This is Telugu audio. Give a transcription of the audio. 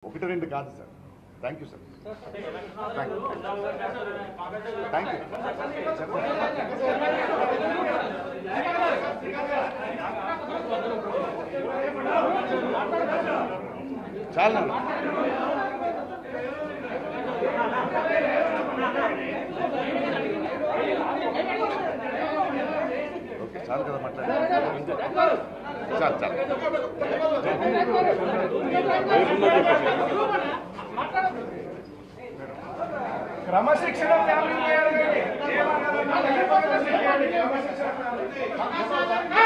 ఒకటి రెండు కాదు sir thank you sir thank you thank you చాలా ఓకే చాలు కదా మాట్లాడి చాలు చాలు క్రమశిక్షణ ఫ్యామిలీ క్రమశిక్షణ